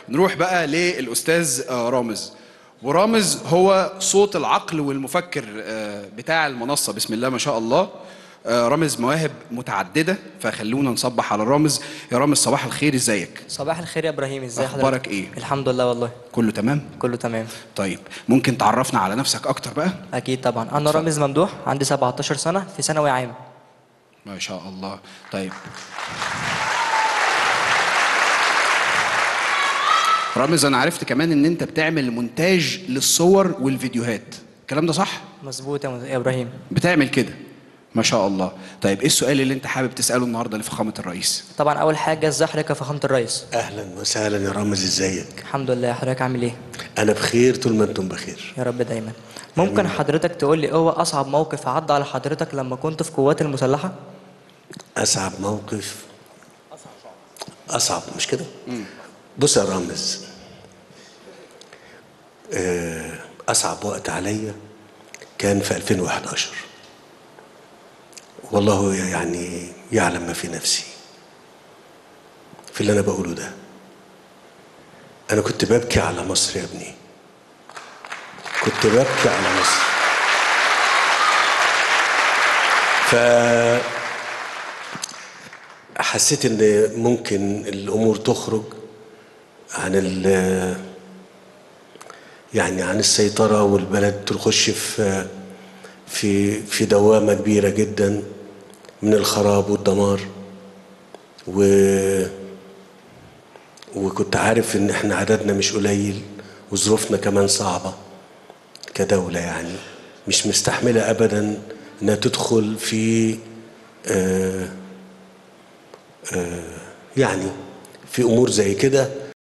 نروح بقى للاستاذ آه، رامز ورامز هو صوت العقل والمفكر آه، بتاع المنصه بسم الله ما شاء الله آه، رامز مواهب متعدده فخلونا نصبح على رامز يا رامز صباح الخير ازيك صباح الخير يا ابراهيم ازي حضرتك أخبارك إيه؟ الحمد لله والله كله تمام كله تمام طيب ممكن تعرفنا على نفسك اكتر بقى اكيد طبعا انا رامز ممدوح عندي 17 سنه في ثانوي عام ما شاء الله طيب رامز انا عرفت كمان ان انت بتعمل مونتاج للصور والفيديوهات الكلام ده صح مظبوط يا مز- يا ابراهيم بتعمل كده ما شاء الله طيب ايه السؤال اللي انت حابب تساله النهارده لفخامه الرئيس طبعا اول حاجه ازي حضرتك يا فخامه الرئيس اهلا وسهلا يا رامز ازيك الحمد لله حضرتك عامل ايه انا بخير طول ما انتم بخير يا رب دايما ممكن حضرتك تقول لي ايه هو اصعب موقف عدى على حضرتك لما كنت في قوات المسلحه اصعب موقف اصعب مش كده بص يا رامز آه، اصعب وقت عليا كان في 2011 والله يعني يعلم ما في نفسي في اللي انا بقوله ده انا كنت ببكي على مصر يا ابني كنت ببكي على مصر ف حسيت ان ممكن الامور تخرج عن ال يعني عن السيطره والبلد تخش في في في دوامه كبيره جدا من الخراب والدمار و وكنت عارف ان احنا عددنا مش قليل وظروفنا كمان صعبه كدوله يعني مش مستحمله ابدا انها تدخل في آه يعني في امور زي كده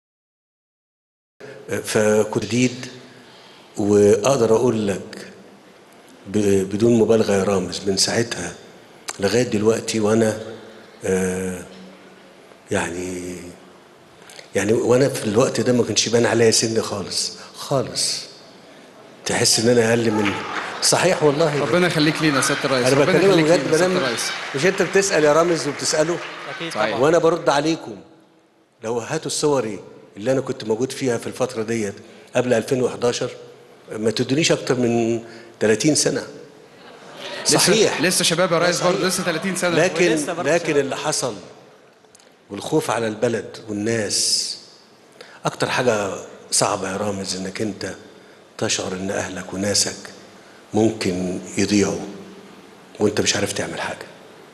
فكنت جديد واقدر اقول لك ب- بدون مبالغه يا رامز من ساعتها لغايه دلوقتي وانا آه، يعني يعني وانا في الوقت ده ما كانش يبان عليا سن خالص خالص تحس ان انا اقل من صحيح والله ربنا يخليك لينا يا سياده الرئيس انا ربنا بكلمك يخليك بجد لينا يا سيادة بدل الرئيس مش انت بتسال يا رامز وبتساله اكيد صحيح. وانا برد عليكم لو هاتوا الصوري اللي انا كنت موجود فيها في الفتره ديت قبل 2011 ما تدونيش اكتر من 30 سنه لسه- صحيح لسه شباب يا ريس صحيح. برضه لسه 30 سنه لكن ولسه برضه لكن شباب. اللي حصل والخوف على البلد والناس اكتر حاجه صعبه يا رامز انك انت تشعر ان اهلك وناسك ممكن يضيعوا وانت مش عارف تعمل حاجه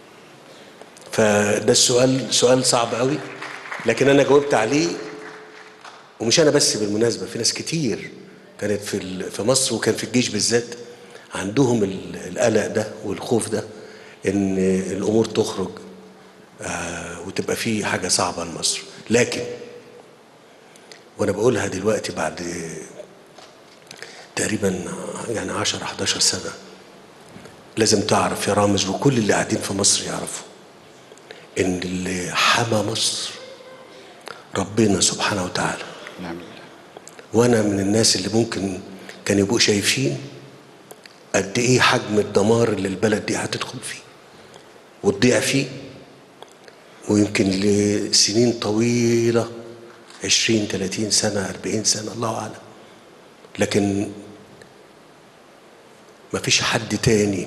فده السؤال سؤال صعب قوي لكن انا جاوبت عليه ومش انا بس بالمناسبه في ناس كتير كانت في ال- في مصر وكان في الجيش بالذات عندهم ال- القلق ده والخوف ده ان الامور تخرج آه، وتبقى في حاجه صعبه لمصر لكن وانا بقولها دلوقتي بعد تقريبا يعني 10 11 سنه لازم تعرف يا رامز وكل اللي قاعدين في مصر يعرفوا ان اللي حمى مصر ربنا سبحانه وتعالى نعم بالله. وانا من الناس اللي ممكن كانوا يبقوا شايفين قد ايه حجم الدمار اللي البلد دي هتدخل فيه وتضيع فيه ويمكن لسنين طويلة عشرين تلاتين سنة أربعين سنة الله أعلم لكن مفيش حد تاني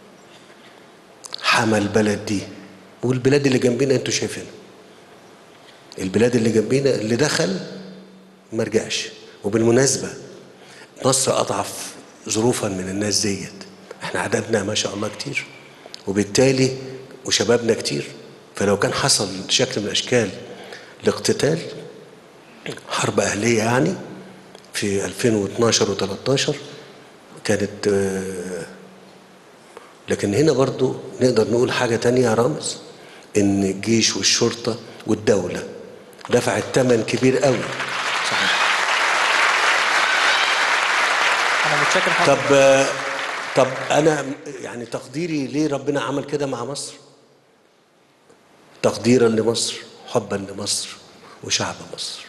حمى البلد دي والبلاد اللي جنبنا انتوا شايفينها البلاد اللي جنبنا اللي دخل ما رجعش وبالمناسبة مصر أضعف ظروفا من الناس ديت احنا عددنا ما شاء الله كتير وبالتالي وشبابنا كتير فلو كان حصل شكل من الأشكال الاقتتال حرب أهلية يعني في 2012 و13 كانت آه، لكن هنا برضو نقدر نقول حاجة تانية يا رامز إن الجيش والشرطة والدولة دفعت ثمن كبير قوي انا متشكر حضرتك طب طب انا يعني تقديري ليه ربنا عمل كده مع مصر تقديرا لمصر حبا لمصر وشعب مصر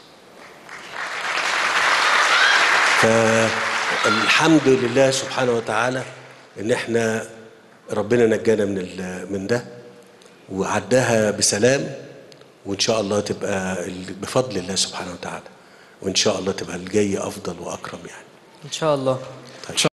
فالحمد لله سبحانه وتعالى ان احنا ربنا نجانا من ال- من ده وعداها بسلام وان شاء الله تبقى ال- بفضل الله سبحانه وتعالى وان شاء الله تبقى الجاي افضل واكرم يعني ان شاء الله